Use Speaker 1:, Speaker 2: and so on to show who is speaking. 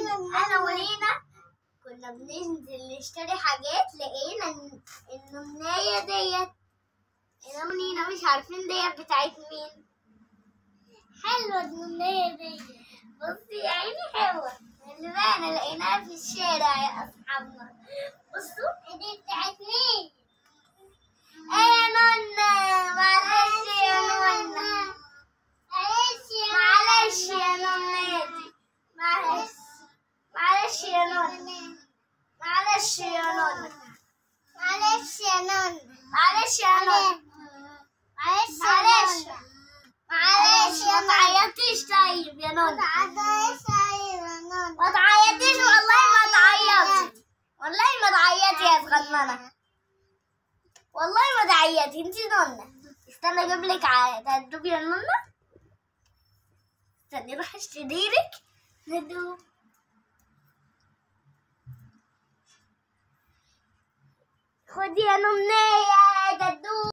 Speaker 1: انا ولينا كنا بننزل نشتري حاجات لقينا ان إن الناية ديت انا ولينا مش عارفين ديت بتاعت مين حلوة الناية ديت بصي يا عيني حلوة اللي بقى لقيناها في الشارع يا اصحابنا بصوا دي بتاعت مين ايه يا نونا معلش يا نونا معلش يا نوناتي معلش معلش يا نونا معلش يا نونا معلش يا نونا معلش يا نونا معلش معلش معلش ما تعيطيش طيب يا نونا ما تعيطيش والله ما تعيطي والله ما تعيطي يا صغننة والله ما تعيطي انتي نونا استنى اجيب لك هتدوبي يا نونا استني اروح اشتري لك هدوب خدي يا نمنية